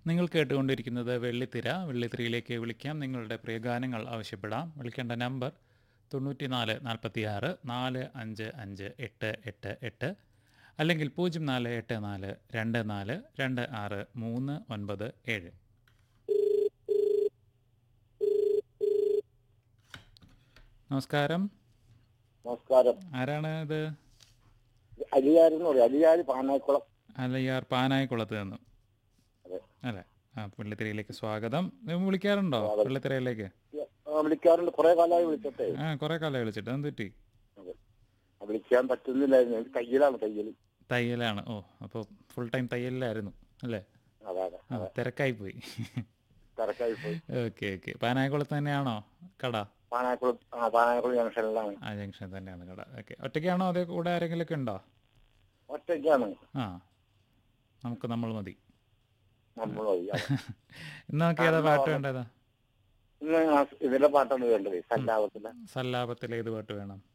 നിങ്ങൾ കേട്ടുകൊണ്ടിരിക്കുന്നത് വെള്ളിത്തിര വെള്ളിത്തിരയിലേക്ക് വിളിക്കാം നിങ്ങളുടെ പ്രിയ ഗാനങ്ങൾ ആവശ്യപ്പെടാം വിളിക്കേണ്ട നമ്പർ തൊണ്ണൂറ്റി നാല് നാൽപ്പത്തി ആറ് നാല് അഞ്ച് അഞ്ച് എട്ട് എട്ട് എട്ട് അല്ലെങ്കിൽ പൂജ്യം നാല് എട്ട് നാല് രണ്ട് നാല് രണ്ട് ആറ് മൂന്ന് ഒൻപത് ഏഴ് നമസ്കാരം നമസ്കാരം ആരാണ് ഇത് അലിയാരി എന്ന് പറയും അലിയാരി പാനാക്കുളം അലയ്യാർ പാനായിക്കുളത്ത് നിന്നും അതെ. അല്ലേ ആ വെള്ളിത്തിരയിലേക്ക് സ്വാഗതം നിങ്ങൾ വിളിക്കാറുണ്ടോ വെള്ളിത്തിരയിലേക്ക് ആ, വിളിക്കാറുണ്ട് കുറെ കാലമായി വിളിച്ചിട്ടേ ആ കുറെ കാലം വിളിച്ചിട്ട് എന്ത് പറ്റി ആ, വിളിക്കാൻ പറ്റുന്നില്ലായിരുന്നു എനിക്ക് കയ്യിലാണ് കയ്യിൽ തയ്യലാണ് ഓ അപ്പോൾ ഫുൾ ടൈം തയ്യലിലായിരുന്നു അല്ലേ അതെ അതെ ആ തിരക്കായി പോയി തിരക്കായി പോയി ഓക്കെ ഓക്കെ പാനായക്കുളത്ത് തന്നെയാണോ കട പാനാക്കുളം ആ പാനാക്കുളം ജംഗ്ഷനിലാണ് ആ ജംഗ്ഷൻ തന്നെയാണ് കട ഓക്കെ ഒറ്റയ്ക്കാണോ അതേ കൂടെ ആരെങ്കിലുമൊക്കെ ഉണ്ടോ ഒറ്റയ്ക്കാണ് ആ നമുക്ക് നമ്മൾ മതി നമ്മൾ വഴി ഇന്ന് നമുക്ക് ഏതാ പാട്ട് വേണ്ടതാ ഇന്ന് ആ ഇതിലെ പാട്ടാണ് വേണ്ടത് സല്ലാപത്തിലെ സല്ലാപത്തിൽ ഏത് പാട്ട് വേണം